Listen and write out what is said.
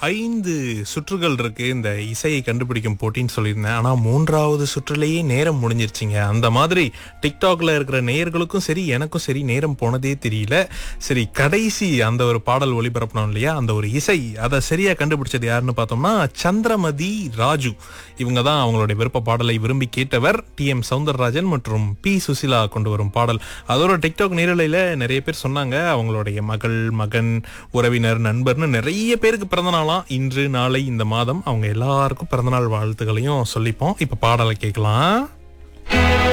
ஐந்து சுற்றுகள் இருக்கு இந்த இசையை கண்டுபிடிக்கும் போட்டின்னு சொல்லியிருந்தேன் ஆனா மூன்றாவது சுற்றுலேயே நேரம் முடிஞ்சிருச்சுங்க அந்த மாதிரி டிக்டாக்ல இருக்கிற நேயர்களுக்கும் சரி எனக்கும் சரி நேரம் போனதே தெரியல சரி கடைசி அந்த ஒரு பாடல் ஒளிபரப்பணும் இல்லையா அந்த ஒரு இசை அதை சரியா கண்டுபிடிச்சது யாருன்னு பார்த்தோம்னா சந்திரமதி ராஜு இவங்க தான் அவங்களுடைய விருப்ப பாடலை விரும்பி கேட்டவர் டி எம் சவுந்தரராஜன் மற்றும் பி சுசிலா கொண்டு வரும் பாடல் அதோட டிக்டாக் நேரலையில நிறைய பேர் சொன்னாங்க அவங்களுடைய மகள் மகன் உறவினர் நண்பர்னு நிறைய பேருக்கு பிறந்த நாளாம் இன்று நாளை இந்த மாதம் அவங்க எல்லாருக்கும் பிறந்தநாள் வாழ்த்துக்களையும் சொல்லிப்போம் இப்ப பாடலை கேட்கலாம்